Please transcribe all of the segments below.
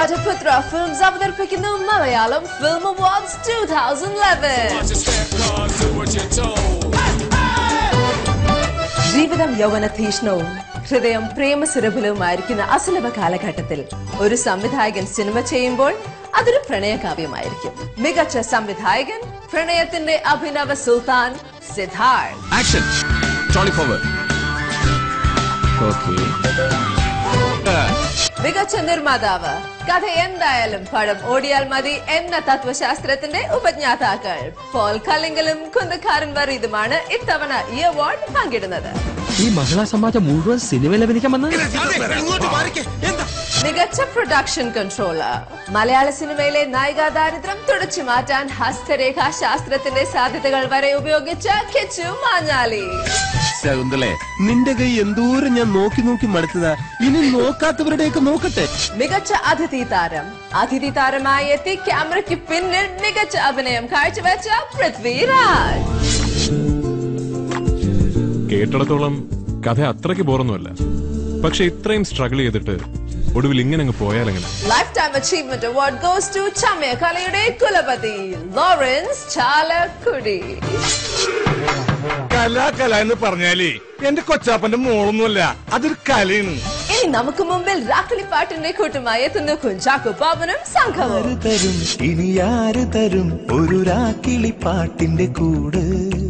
രാജപുത്ര films അവതരിപ്പിക്കുന്നു Malayalam film awards two thousand eleven ജീവിതം യൗവന തീഷ്ണവും ഹൃദയം പ്രേമസുരഭിലവുമായിരിക്കുന്ന അസുലഭ കാലഘട്ടത്തിൽ ഒരു സംവിധായകൻ സിനിമ ചെയ്യുമ്പോൾ അതൊരു പ്രണയകാവ്യമായിരിക്കും മികച്ച സംവിധായകൻ പ്രണയത്തിന്റെ അഭിനവ സുൽത്താൻ Siddharth action trolley forward okay മികച്ച നിർമ്മാതാവ് കഥ എന്തായാലും പടം ഓടിയാൽ മതി എന്ന തത്വശാസ്ത്രത്തിന്റെ ഉപജ്ഞാതാക്കൾ പോൾ കല്ലിങ്കലും കുന്തക്കാരൻ വറീതുമാണ് ഇത്തവണ ഈ അവാർഡ് പങ്കിടുന്നത് ഈ മഹിളാ സമാജം മുഴുവൻ സിനിമയിൽ അഭിനയിക്കാൻ വന്നത് മികച്ച പ്രൊഡക്ഷൻ കൺട്രോളർ മലയാള സിനിമയിലെ നായികാ ദാരിദ്ര്യം തുടച്ചു മാറ്റാൻ ഹസ്തരേഖാ ശാസ്ത്രത്തിന്റെ സാധ്യതകൾ വരെ ഉപയോഗിച്ച കിച്ചു മാഞ്ഞാലി ശകുന്തളെ നിന്റെ കൈ എന്തോരം ഞാൻ നോക്കി നോക്കി മടുത്തതാ ഇനി നോക്കാത്തവരുടെയൊക്കെ നോക്കട്ടെ മികച്ച അതിഥി താരം അതിഥി താരമായി എത്തി ക്യാമറയ്ക്ക് പിന്നിൽ മികച്ച അഭിനയം കാഴ്ചവെച്ച പൃഥ്വിരാജ് കേട്ടിടത്തോളം കഥ അത്രയ്ക്ക് ബോറൊന്നുമല്ല പക്ഷെ ഇത്രയും സ്ട്രഗിൾ ചെയ്തിട്ട് ഒടുവിൽ ഇങ്ങനെ അങ്ങ് പോയാലെങ്ങനെ life time achievement award goes to ചമയ കലയുടെ കുലപതി ലോറൻസ് ചാലക്കുടി കല കല എന്ന് പറഞ്ഞാലേ എന്റെ കൊച്ചാപ്പന്റെ മോളൊന്നുമല്ല അതൊരു കലയാണ് ഇനി നമുക്ക് മുമ്പിൽ രാക്കിളിപ്പാട്ടിന്റെ കൂട്ടുമായി എത്തുന്ന കുഞ്ചാക്കു പാവനും സംഘവും ആര് തരും ഇനി ആര് തരും ഒരു രാക്കിളി പാട്ടിന്റെ കൂട്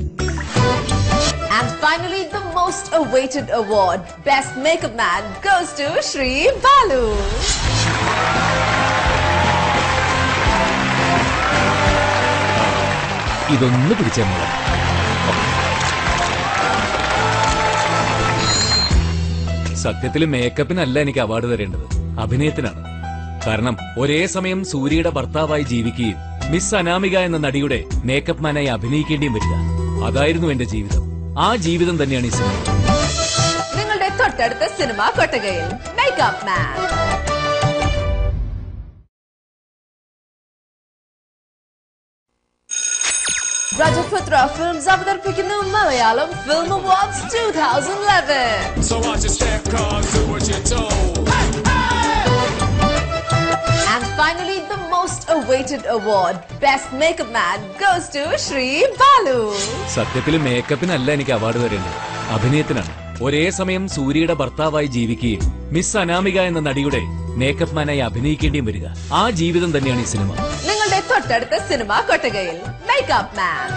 And finally, the most awaited award, Best Makeup Man, goes to Sri Balu. ഇതൊന്ന് പിടിച്ചേ മോളെ സത്യത്തിൽ മേക്കപ്പിനല്ല എനിക്ക് അവാർഡ് തരേണ്ടത് അഭിനയത്തിനാണ് കാരണം ഒരേ സമയം സൂര്യയുടെ ഭർത്താവായി ജീവിക്കുകയും മിസ് അനാമിക എന്ന നടിയുടെ മേക്കപ്പ് മാനായി അഭിനയിക്കേണ്ടിയും വരിക അതായിരുന്നു എന്റെ ജീവിതം ആ ജീവിതം തന്നെയാണ് ഈ സിനിമ നിങ്ങളുടെ തൊട്ടടുത്ത സിനിമ കൊട്ടകയിൽ മേക്കപ്പ് മാൻ രജപുത്ര ഫിലിംസ് അവതരിപ്പിക്കുന്നു Malayalam film awards two thousand eleven And finally, the most awaited award, Best Makeup Man, goes to Sri Balu. സത്യത്തിൽ മേക്കപ്പിനല്ല എനിക്ക് അവാർഡ് തരേണ്ടത് അഭിനയത്തിനാണ് ഒരേ സമയം സൂര്യയുടെ ഭർത്താവായി ജീവിക്കുകയും മിസ് അനാമിക എന്ന നടിയുടെ മേക്കപ്പ് മാനായി അഭിനയിക്കേണ്ടിയും വരിക ആ ജീവിതം തന്നെയാണ് ഈ സിനിമ നിങ്ങളുടെ തൊട്ടടുത്ത സിനിമ കൊട്ടകയിൽ മേക്കപ്പ് മാൻ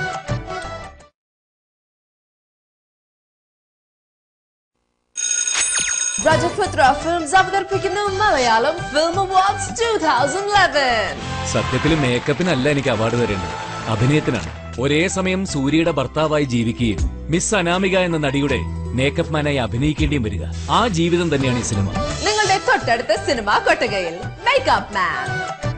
രജപുത്ര ഫിലിംസ് അവതരിപ്പിക്കുന്നു Malayalam film awards two thousand eleven സത്യത്തിൽ മേക്കപ്പിനല്ല എനിക്ക് അവാർഡ് തരേണ്ടത് അഭിനയത്തിനാണ് ഒരേ സമയം സൂര്യയുടെ ഭർത്താവായി ജീവിക്കുകയും മിസ് അനാമിക എന്ന നടിയുടെ മേക്കപ്പ് മാനായി അഭിനയിക്കേണ്ടിയും വരിക ആ ജീവിതം തന്നെയാണ് ഈ സിനിമ നിങ്ങളുടെ തൊട്ടടുത്ത സിനിമ കൊട്ടകയിൽ മേക്കപ്പ് മാൻ